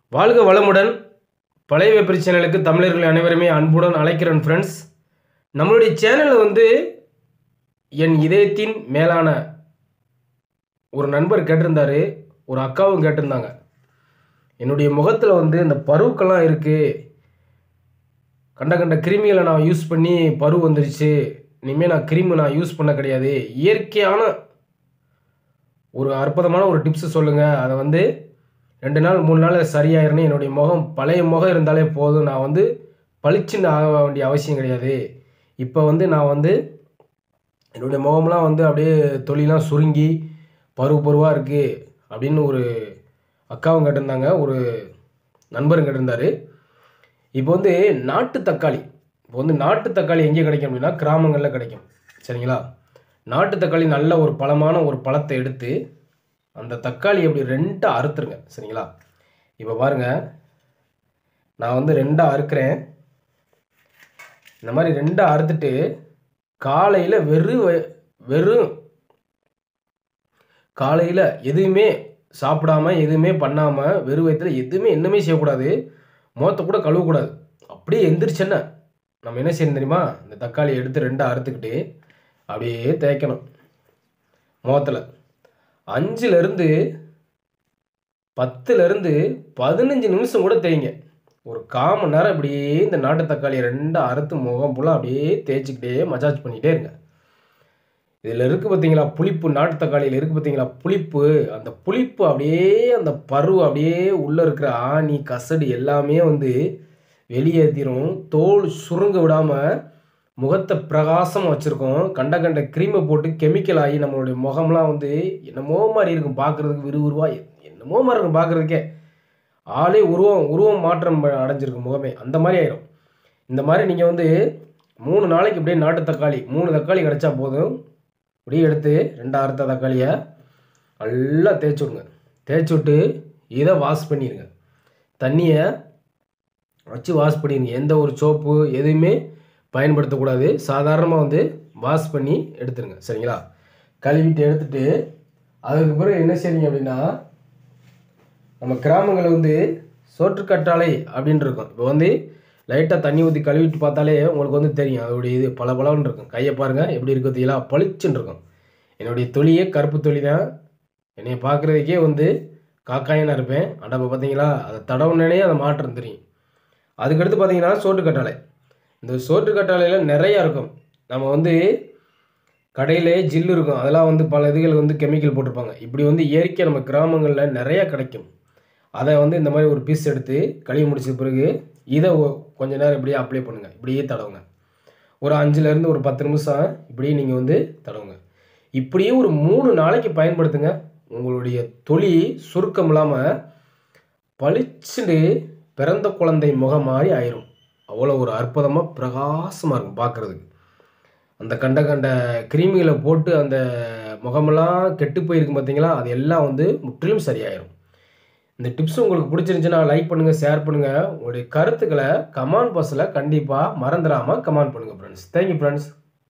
வாழ்க வளமுடன் பழைய வெப்பரி சேனலுக்கு தமிழர்கள் அனைவருமே அன்புடன் அழைக்கிறேன் ஃப்ரெண்ட்ஸ் நம்மளுடைய சேனலில் வந்து என் இதயத்தின் மேலான ஒரு நண்பர் கேட்டிருந்தாரு ஒரு அக்காவும் கேட்டிருந்தாங்க என்னுடைய முகத்தில் வந்து இந்த பருவுக்கெல்லாம் இருக்குது கண்ட கண்ட கிருமிகளை நான் யூஸ் பண்ணி பரு வந்துருச்சு இனிமேல் நான் கிருமி நான் யூஸ் பண்ண கிடையாது இயற்கையான ஒரு அற்புதமான ஒரு டிப்ஸ் சொல்லுங்கள் அதை வந்து ரெண்டு நாள் மூணு நாள் சரியாயிருன்னு என்னுடைய முகம் பழைய முகம் இருந்தாலே போதும் நான் வந்து பளிச்சுன்னு ஆக வேண்டிய அவசியம் கிடையாது இப்போ வந்து நான் வந்து என்னுடைய முகம்லாம் வந்து அப்படியே தொலிலாம் சுருங்கி பருவ பருவாக இருக்குது அப்படின்னு ஒரு அக்காவும் கேட்டிருந்தாங்க ஒரு நண்பரும் கேட்டிருந்தாரு இப்போ வந்து நாட்டு தக்காளி இப்போ வந்து நாட்டு தக்காளி எங்கே கிடைக்கும் அப்படின்னா கிராமங்களில் கிடைக்கும் சரிங்களா நாட்டு தக்காளி நல்ல ஒரு பழமான ஒரு பழத்தை எடுத்து அந்த தக்காளி அப்படி ரெண்டாக அறுத்துருங்க சரிங்களா இப்போ பாருங்கள் நான் வந்து ரெண்டாக அறுக்கிறேன் இந்த மாதிரி ரெண்டாக அறுத்துட்டு காலையில் வெறும் வய- வெறும் காலையில் எதுவுமே சாப்பிடாம எதுவுமே பண்ணாமல் வெறும் வயிற்றுல எதுவுமே என்னமே செய்யக்கூடாது முகத்தை கூட கழுவக்கூடாது அப்படியே எந்திரிச்சேன்னா நம்ம என்ன செய்யணும் தெரியுமா இந்த தக்காளி எடுத்து ரெண்டாக அறுத்துக்கிட்டு அப்படியே தேய்க்கணும் முகத்தில் அஞ்சுலேருந்து பத்துலேருந்து பதினஞ்சு நிமிஷம் கூட தேய்ங்க ஒரு கால் மணி நேரம் அப்படியே இந்த நாட்டு தக்காளியை ரெண்டாக அறுத்து முகம் ஃபுல்லாக அப்படியே தேய்ச்சிக்கிட்டே மசாஜ் பண்ணிகிட்டே இருங்க இதில் இருக்குது பார்த்தீங்களா புளிப்பு நாட்டு தக்காளியில் இருக்குது பார்த்தீங்களா புளிப்பு அந்த புளிப்பு அப்படியே அந்த பருவ அப்படியே உள்ளே இருக்கிற ஆணி கசடு எல்லாமே வந்து வெளியேற்றிரும் தோல் சுருங்க விடாமல் முகத்தை பிரகாசமாக வச்சுருக்கோம் கண்ட கண்ட க்ரீமை போட்டு கெமிக்கல் ஆகி நம்மளுடைய முகம்லாம் வந்து என்னமோ மாதிரி இருக்கும் பார்க்குறதுக்கு விறுவிறுவாக என்னமோ மாதிரி இருக்கும் பார்க்குறதுக்கே ஆளே உருவம் உருவம் மாற்றம் அடைஞ்சிருக்கு முகமே அந்த மாதிரி ஆயிரும் இந்த மாதிரி நீங்கள் வந்து மூணு நாளைக்கு அப்படியே நாட்டு தக்காளி மூணு தக்காளி கிடைச்சா போதும் இப்படியே எடுத்து ரெண்டு அறுத்த தக்காளியை நல்லா தேய்ச்சி விடுங்க தேய்ச்சி விட்டு இதை வாஷ் பண்ணிடுங்க தண்ணியை வச்சு வாஷ் பண்ணிடுங்க எந்த ஒரு சோப்பு எதுவுமே பயன்படுத்தக்கூடாது சாதாரணமாக வந்து வாஷ் பண்ணி எடுத்துருங்க சரிங்களா கழுவிட்டு எடுத்துட்டு அதுக்கு பிறகு என்ன செய்றீங்க அப்படின்னா நம்ம கிராமங்களில் வந்து சோற்றுக்கற்றாழை அப்படின்னு இருக்கும் இப்போ வந்து லைட்டாக தண்ணி ஊற்றி கழுவிட்டு பார்த்தாலே உங்களுக்கு வந்து தெரியும் அதோடைய இது பல பலன்னு இருக்கும் கையை பாருங்கள் எப்படி இருக்கு பார்த்தீங்களா பளிச்சுன்னு இருக்கும் என்னுடைய தொலியே கருப்பு தொலி தான் என்னை பார்க்குறதுக்கே வந்து காக்காயனாக இருப்பேன் ஆனால் இப்போ பார்த்தீங்களா அதை தடவுனே அதை மாற்றம் தெரியும் அதுக்கடுத்து பார்த்தீங்கன்னா சோற்றுக்கற்றாழை இந்த சோற்றுக்கற்றாழையில் நிறையா இருக்கும் நம்ம வந்து கடையிலே ஜில்லு இருக்கும் அதெல்லாம் வந்து பல இதுகள் வந்து கெமிக்கல் போட்டிருப்பாங்க இப்படி வந்து இயற்கை நம்ம கிராமங்களில் நிறையா கிடைக்கும் அதை வந்து இந்த மாதிரி ஒரு பீஸ் எடுத்து கழுவி முடிச்ச பிறகு இதை ஒ- கொஞ்ச நேரம் இப்படியே அப்ளை பண்ணுங்கள் இப்படியே தடவுங்க ஒரு அஞ்சுலேருந்து ஒரு பத்து நிமிஷம் இப்படியே நீங்கள் வந்து தடவுங்க இப்படியே ஒரு மூணு நாளைக்கு பயன்படுத்துங்க உங்களுடைய தொலி சுருக்கம் இல்லாமல் பளிச்சுண்டு பிறந்த குழந்தை முகம் மாதிரி ஆயிரும் அவ்வளோ ஒரு அற்புதமாக பிரகாசமாக இருக்கும் பார்க்குறதுக்கு அந்த கண்ட கண்ட கிருமிகளை போட்டு அந்த முகமெல்லாம் கெட்டு போயிருக்கும் பார்த்தீங்களா அது எல்லாம் வந்து முற்றிலும் சரியாயிரும் இந்த டிப்ஸ் உங்களுக்கு பிடிச்சிருந்துச்சுன்னா லைக் பண்ணுங்கள் ஷேர் பண்ணுங்கள் உங்களுடைய கருத்துக்களை கமெண்ட் பாக்ஸில் கண்டிப்பாக மறந்துடாமல் கமெண்ட் பண்ணுங்கள் ஃப்ரெண்ட்ஸ் தேங்க்யூ ஃப்ரெண்ட்ஸ்